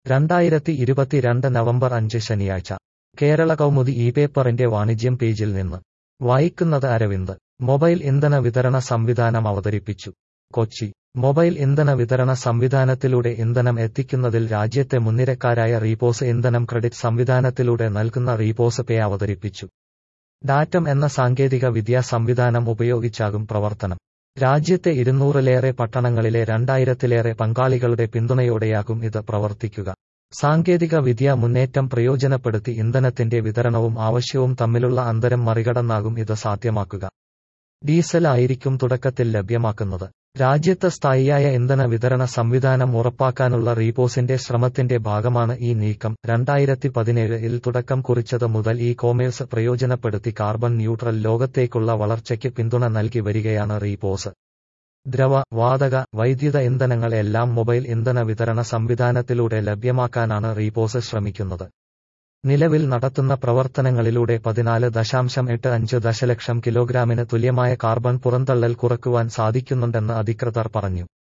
രണ്ടായിരത്തി ഇരുപത്തിരണ്ട് നവംബർ അഞ്ച് ശനിയാഴ്ച കേരള കൗമുദി ഇ പേപ്പറിന്റെ വാണിജ്യം പേജിൽ നിന്ന് വായിക്കുന്നത് അരവിന്ദ് മൊബൈൽ ഇന്ധന വിതരണ സംവിധാനം അവതരിപ്പിച്ചു കൊച്ചി മൊബൈൽ ഇന്ധന വിതരണ സംവിധാനത്തിലൂടെ ഇന്ധനം എത്തിക്കുന്നതിൽ രാജ്യത്തെ മുൻനിരക്കാരായ റീപോസ് ഇന്ധനം ക്രെഡിറ്റ് സംവിധാനത്തിലൂടെ നൽകുന്ന റീപോസ് പേ അവതരിപ്പിച്ചു ഡാറ്റം എന്ന സാങ്കേതിക വിദ്യാ സംവിധാനം ഉപയോഗിച്ചാകും പ്രവർത്തനം രാജ്യത്തെ ഇരുന്നൂറിലേറെ പട്ടണങ്ങളിലെ രണ്ടായിരത്തിലേറെ പങ്കാളികളുടെ പിന്തുണയോടെയാകും ഇത് പ്രവർത്തിക്കുക സാങ്കേതിക വിദ്യ മുന്നേറ്റം പ്രയോജനപ്പെടുത്തി ഇന്ധനത്തിന്റെ വിതരണവും ആവശ്യവും തമ്മിലുള്ള അന്തരം മറികടന്നാകും ഇത് സാധ്യമാക്കുക ഡീസൽ ആയിരിക്കും തുടക്കത്തിൽ ലഭ്യമാക്കുന്നത് രാജ്യത്ത് സ്ഥായിയായ ഇന്ധന വിതരണ സംവിധാനം ഉറപ്പാക്കാനുള്ള റീപോസിന്റെ ശ്രമത്തിന്റെ ഭാഗമാണ് ഈ നീക്കം രണ്ടായിരത്തി പതിനേഴിൽ തുടക്കം കുറിച്ചത് മുതൽ ഈ കോമേഴ്സ് പ്രയോജനപ്പെടുത്തി കാർബൺ ന്യൂട്രൽ ലോകത്തേക്കുള്ള വളർച്ചയ്ക്ക് പിന്തുണ നൽകി വരികയാണ് റീപോസ് ദ്രവ വാതക വൈദ്യുത ഇന്ധനങ്ങൾ എല്ലാം മൊബൈൽ ഇന്ധന വിതരണ സംവിധാനത്തിലൂടെ ലഭ്യമാക്കാനാണ് റീപോസ് ശ്രമിക്കുന്നത് നിലവിൽ നടത്തുന്ന പ്രവർത്തനങ്ങളിലൂടെ പതിനാല് ദശാംശം എട്ട് അഞ്ച് ദശലക്ഷം കിലോഗ്രാമിന് തുല്യമായ കാർബൺ പുറന്തള്ളൽ കുറക്കുവാൻ സാധിക്കുന്നുണ്ടെന്ന് അധികൃതർ പറഞ്ഞു